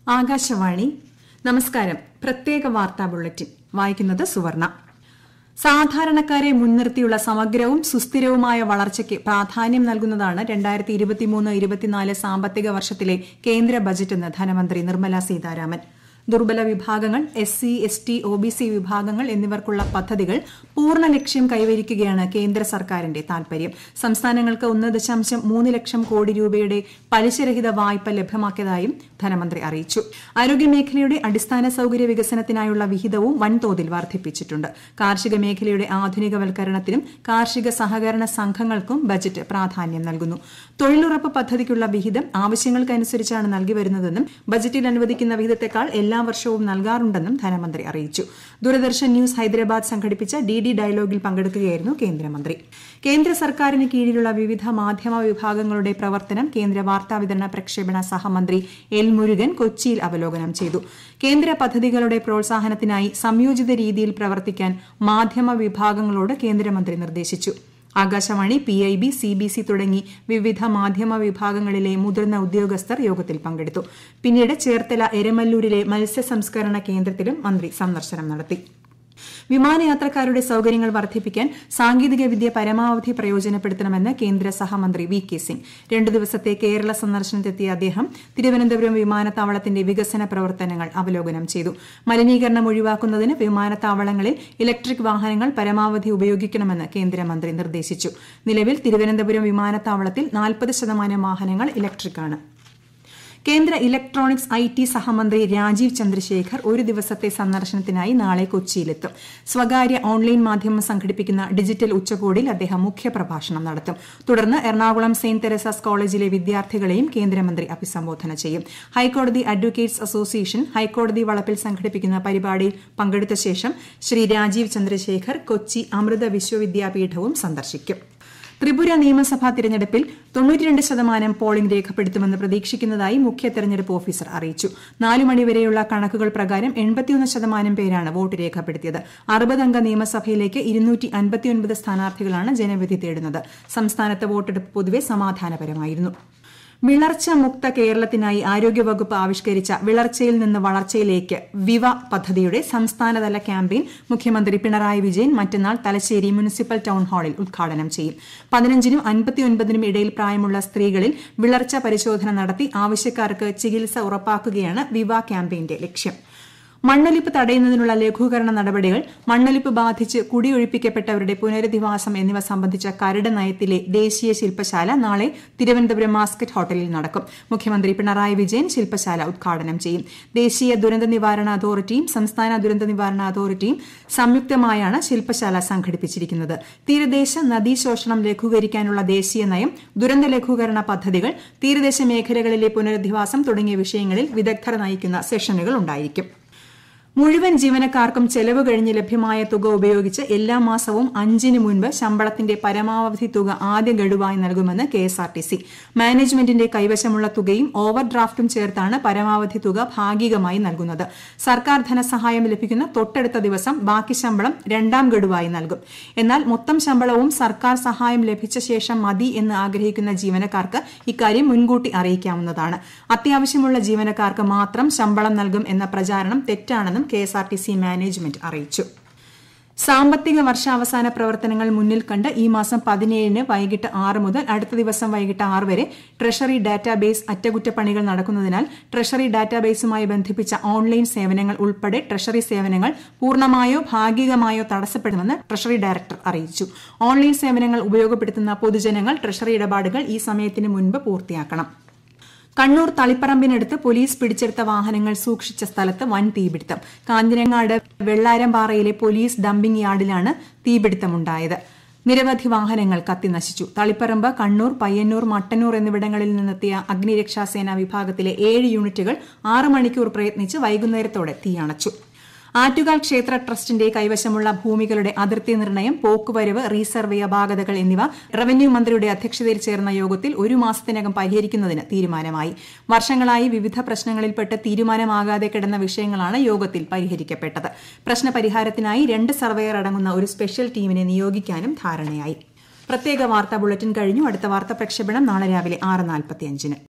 ആകാശവാണി നമസ്കാരം പ്രത്യേക വാർത്താ ബുള്ളറ്റിൻ വായിക്കുന്നത് സുവർണ സാധാരണക്കാരെ മുൻനിർത്തിയുള്ള സമഗ്രവും സുസ്ഥിരവുമായ വളർച്ചയ്ക്ക് പ്രാധാന്യം നൽകുന്നതാണ് രണ്ടായിരത്തി ഇരുപത്തിമൂന്ന് ഇരുപത്തിനാല് സാമ്പത്തിക വർഷത്തിലെ കേന്ദ്ര ബജറ്റെന്ന് ധനമന്ത്രി നിർമ്മല സീതാരാമൻ ദുർബല വിഭാഗങ്ങൾ S C S T O B C വിഭാഗങ്ങൾ എന്നിവർക്കുള്ള പദ്ധതികൾ പൂർണ്ണ ലക്ഷ്യം കൈവരിക്കുകയാണ് കേന്ദ്ര സർക്കാരിന്റെ താൽപര്യം സംസ്ഥാനങ്ങൾക്ക് ഒന്ന് ദശാംശം മൂന്ന് ലക്ഷം കോടി രൂപയുടെ പലിശരഹിത വായ്പ ലഭ്യമാക്കിയതായും ധനമന്ത്രി അറിയിച്ചു ആരോഗ്യമേഖലയുടെ അടിസ്ഥാന സൌകര്യ വികസനത്തിനായുള്ള വിഹിതവും വൻതോതിൽ വർദ്ധിപ്പിച്ചിട്ടുണ്ട് കാർഷിക മേഖലയുടെ ആധുനികവൽക്കരണത്തിനും കാർഷിക സഹകരണ സംഘങ്ങൾക്കും ബജറ്റ് പ്രാധാന്യം നൽകുന്നു തൊഴിലുറപ്പ് പദ്ധതിക്കുള്ള വിഹിതം ആവശ്യങ്ങൾക്കനുസരിച്ചാണ് നൽകി വരുന്നതെന്നും ബജറ്റിൽ അനുവദിക്കുന്ന വിഹിതത്തെക്കാൾ എല്ലാ വർഷവും നൽകാറുണ്ടെന്നും ധനമന്ത്രി അറിയിച്ചു ദൂരദർശൻ ന്യൂസ് ഹൈദരാബാദ് സംഘടിപ്പിച്ച ഡി ഡി ഡയലോഗിൽ പങ്കെടുക്കുകയായിരുന്നു കേന്ദ്രമന്ത്രി കേന്ദ്ര സർക്കാരിന് കീഴിലുള്ള വിവിധ മാധ്യമ വിഭാഗങ്ങളുടെ പ്രവർത്തനം കേന്ദ്ര വാർത്താവിതരണ പ്രക്ഷേപണ സഹമന്ത്രി എൽ മുരുകൻ കൊച്ചിയിൽ അവലോകനം ചെയ്തു കേന്ദ്ര പദ്ധതികളുടെ പ്രോത്സാഹനത്തിനായി സംയോജിത രീതിയിൽ പ്രവർത്തിക്കാൻ മാധ്യമ വിഭാഗങ്ങളോട് കേന്ദ്രമന്ത്രി നിർദ്ദേശിച്ചു Akashvani P I B C B C തുടങ്ങി വിവിധ മാധ്യമ വിഭാഗങ്ങളിലെ മുതിർന്ന ഉദ്യോഗസ്ഥർ യോഗത്തിൽ പങ്കെടുത്തു പിന്നീട് ചേർത്തല എരമല്ലൂരിലെ മത്സ്യ സംസ്കരണ കേന്ദ്രത്തിലും മന്ത്രി സന്ദർശനം നടത്തി വിമാനയാത്രക്കാരുടെ സൌകര്യങ്ങൾ വർദ്ധിപ്പിക്കാൻ സാങ്കേതിക വിദ്യ പരമാവധി പ്രയോജനപ്പെടുത്തണമെന്ന് കേന്ദ്ര സഹമന്ത്രി വി കെ സിംഗ് രണ്ടു ദിവസത്തെ കേരള സന്ദർശനത്തെത്തിയ അദ്ദേഹം തിരുവനന്തപുരം വിമാനത്താവളത്തിന്റെ വികസന പ്രവർത്തനങ്ങൾ അവലോകനം ചെയ്തു മലിനീകരണം ഒഴിവാക്കുന്നതിന് വിമാനത്താവളങ്ങളിൽ ഇലക്ട്രിക് വാഹനങ്ങൾ പരമാവധി ഉപയോഗിക്കണമെന്ന് കേന്ദ്രമന്ത്രി നിർദ്ദേശിച്ചു നിലവിൽ തിരുവനന്തപുരം വിമാനത്താവളത്തിൽ നാൽപ്പത് ശതമാനം വാഹനങ്ങൾ ഇലക്ട്രിക്കാണ് കേന്ദ്ര ഇലക്ട്രോണിക്സ് ഐ ടി സഹമന്ത്രി രാജീവ് ചന്ദ്രശേഖർ ഒരു ദിവസത്തെ സന്ദർശനത്തിനായി നാളെ കൊച്ചിയിലെത്തും സ്വകാര്യ ഓൺലൈൻ മാധ്യമം സംഘടിപ്പിക്കുന്ന ഡിജിറ്റൽ ഉച്ചകോടിയിൽ അദ്ദേഹം മുഖ്യപ്രഭാഷണം നടത്തും തുടർന്ന് എറണാകുളം സെന്റ് തെരേസാസ് കോളേജിലെ വിദ്യാർത്ഥികളെയും കേന്ദ്രമന്ത്രി അഭിസംബോധന ചെയ്യും ഹൈക്കോടതി അഡ്വക്കേറ്റ്സ് അസോസിയേഷൻ ഹൈക്കോടതി വളപ്പിൽ സംഘടിപ്പിക്കുന്ന പരിപാടിയിൽ പങ്കെടുത്ത ശേഷം ശ്രീ രാജീവ് ചന്ദ്രശേഖർ കൊച്ചി അമൃത വിശ്വവിദ്യാപീഠവും സന്ദർശിക്കും ത്രിപുര നിയമസഭാ തിരഞ്ഞെടുപ്പിൽ തൊണ്ണൂറ്റിരണ്ട് ശതമാനം പോളിംഗ് രേഖപ്പെടുത്തുമെന്ന് പ്രതീക്ഷിക്കുന്നതായി മുഖ്യ തെരഞ്ഞെടുപ്പ് ഓഫീസർ അറിയിച്ചു നാലു മണിവരെയുള്ള കണക്കുകൾ പ്രകാരം എൺപത്തിയൊന്ന് ശതമാനം പേരാണ് വോട്ട് രേഖപ്പെടുത്തിയത് അറുപതംഗ നിയമസഭയിലേക്ക് ഇരുന്നൂറ്റി അൻപത്തിയൊൻപത് സ്ഥാനാർത്ഥികളാണ് ജനവിധി തേടുന്നത് സംസ്ഥാനത്ത് വോട്ടെടുപ്പ് പൊതുവെ സമാധാനപരമായിരുന്നു വിളർച്ച മുക്ത കേരളത്തിനായി ആരോഗ്യവകുപ്പ് ആവിഷ്കരിച്ച വിളർച്ചയിൽ നിന്ന് വളർച്ചയിലേക്ക് വിവ പദ്ധതിയുടെ സംസ്ഥാനതല ക്യാമ്പയിൻ മുഖ്യമന്ത്രി പിണറായി വിജയൻ മറ്റന്നാൾ തലശ്ശേരി മുനിസിപ്പൽ ടൌൺ ഹാളിൽ ഉദ്ഘാടനം ചെയ്യും പതിനഞ്ചിനും അൻപത്തിയൊൻപതിനും ഇടയിൽ പ്രായമുള്ള സ്ത്രീകളിൽ വിളർച്ച പരിശോധന നടത്തി ആവശ്യക്കാർക്ക് ചികിത്സ ഉറപ്പാക്കുകയാണ് വിവ ക്യാമ്പയിന്റെ ലക്ഷ്യം മണ്ണൊലിപ്പ് തടയുന്നതിനുള്ള ലഘൂകരണ നടപടികൾ മണ്ണൊലിപ്പ് ബാധിച്ച് കുടിയൊഴിപ്പിക്കപ്പെട്ടവരുടെ പുനരധിവാസം എന്നിവ സംബന്ധിച്ച കരട് നയത്തിലെ ദേശീയ ശില്പശാല നാളെ തിരുവനന്തപുരം മാസ്കറ്റ് ഹോട്ടലിൽ നടക്കും മുഖ്യമന്ത്രി പിണറായി വിജയൻ ശില്പശാല ഉദ്ഘാടനം ചെയ്യും ദേശീയ ദുരന്ത നിവാരണ അതോറിറ്റിയും സംസ്ഥാന ദുരന്ത നിവാരണ അതോറിറ്റിയും സംയുക്തമായാണ് ശില്പശാല സംഘടിപ്പിച്ചിരിക്കുന്നത് തീരദേശ നദീശോഷണം ലഘൂകരിക്കാനുള്ള ദേശീയ നയം ദുരന്ത ലഘൂകരണ പദ്ധതികൾ തീരദേശ മേഖലകളിലെ പുനരധിവാസം തുടങ്ങിയ വിഷയങ്ങളിൽ വിദഗ്ധർ നയിക്കുന്ന സെഷനുകൾ ഉണ്ടായിരിക്കും മുഴുവൻ ജീവനക്കാർക്കും ചെലവ് കഴിഞ്ഞ് ലഭ്യമായ തുക ഉപയോഗിച്ച് എല്ലാ മാസവും അഞ്ചിന് മുൻപ് ശമ്പളത്തിന്റെ പരമാവധി തുക ആദ്യ ഗഡുവായി നൽകുമെന്ന് K S R T C മാനേജ്മെന്റിന്റെ കൈവശമുള്ള തുകയും ഓവർ ഡ്രാഫ്റ്റും ചേർത്താണ് പരമാവധി തുക ഭാഗികമായി നൽകുന്നത് സർക്കാർ ധനസഹായം ലഭിക്കുന്ന തൊട്ടടുത്ത ദിവസം ബാക്കി ശമ്പളം രണ്ടാം ഗഡുവായി നൽകും എന്നാൽ മൊത്തം ശമ്പളവും സർക്കാർ സഹായം ലഭിച്ച ശേഷം മതി എന്ന് ആഗ്രഹിക്കുന്ന ജീവനക്കാർക്ക് ഇക്കാര്യം മുൻകൂട്ടി അറിയിക്കാവുന്നതാണ് അത്യാവശ്യമുള്ള ജീവനക്കാർക്ക് മാത്രം ശമ്പളം നൽകും എന്ന പ്രചാരണം തെറ്റാണെന്നും K S R T C management അറിയിച്ചു സാമ്പത്തിക വർഷാവസാന പ്രവർത്തനങ്ങൾ മുന്നിൽ കണ്ട് ഈ മാസം പതിനേഴിന് വൈകിട്ട് ആറ് മുതൽ അടുത്ത ദിവസം വൈകിട്ട് ആറ് വരെ ട്രഷറി ഡാറ്റാബേസ് അറ്റകുറ്റപ്പണികൾ നടക്കുന്നതിനാൽ ട്രഷറി ഡാറ്റാബേസുമായി ബന്ധിപ്പിച്ച ഓൺലൈൻ സേവനങ്ങൾ ഉൾപ്പെടെ ട്രഷറി സേവനങ്ങൾ പൂർണ്ണമായോ ഭാഗികമായോ തടസ്സപ്പെടുമെന്ന് ട്രഷറി ഡയറക്ടർ അറിയിച്ചു ഓൺലൈൻ സേവനങ്ങൾ ഉപയോഗപ്പെടുത്തുന്ന പൊതുജനങ്ങൾ ട്രഷറി ഇടപാടുകൾ ഈ സമയത്തിന് മുൻപ് പൂർത്തിയാക്കണം കണ്ണൂർ തളിപ്പറമ്പിനടുത്ത് പോലീസ് പിടിച്ചെടുത്ത വാഹനങ്ങൾ സൂക്ഷിച്ച സ്ഥലത്ത് വൻ തീപിടുത്തം കാഞ്ഞിരങ്ങാട് വെള്ളാരംപാറയിലെ പോലീസ് ഡംപിംഗ് യാർഡിലാണ് തീപിടുത്തമുണ്ടായത് നിരവധി വാഹനങ്ങൾ കത്തിനശിച്ചു തളിപ്പറമ്പ് കണ്ണൂർ പയ്യന്നൂർ മട്ടന്നൂർ എന്നിവിടങ്ങളിൽ നിന്നെത്തിയ അഗ്നിരക്ഷാസേന വിഭാഗത്തിലെ ഏഴ് യൂണിറ്റുകൾ ആറ് മണിക്കൂർ പ്രയത്നിച്ച് വൈകുന്നേരത്തോടെ തീയണച്ചു ആറ്റുകാൽ ക്ഷേത്ര ട്രസ്റ്റിന്റെ കൈവശമുള്ള ഭൂമികളുടെ അതിർത്തി നിർണയം പോക്കുവരവ് റീസർവേ അപാകതകൾ എന്നിവ റവന്യൂ മന്ത്രിയുടെ അധ്യക്ഷതയിൽ ചേർന്ന യോഗത്തിൽ ഒരു മാസത്തിനകം പരിഹരിക്കുന്നതിന് തീരുമാനമായി വർഷങ്ങളായി വിവിധ പ്രശ്നങ്ങളിൽപ്പെട്ട് തീരുമാനമാകാതെ കിടന്ന വിഷയങ്ങളാണ് യോഗത്തിൽ പരിഹരിക്കപ്പെട്ടത് പ്രശ്നപരിഹാരത്തിനായി രണ്ട് സർവേയർ അടങ്ങുന്ന ഒരു സ്പെഷ്യൽ ടീമിനെ നിയോഗിക്കാനും ധാരണയായി പ്രത്യേക വാർത്താ ബുള്ളറ്റിൻ കഴിഞ്ഞു അടുത്ത വാർത്താ പ്രക്ഷേപണം നാളെ രാവിലെ ആറ് നാൽപ്പത്തിയഞ്ചിന്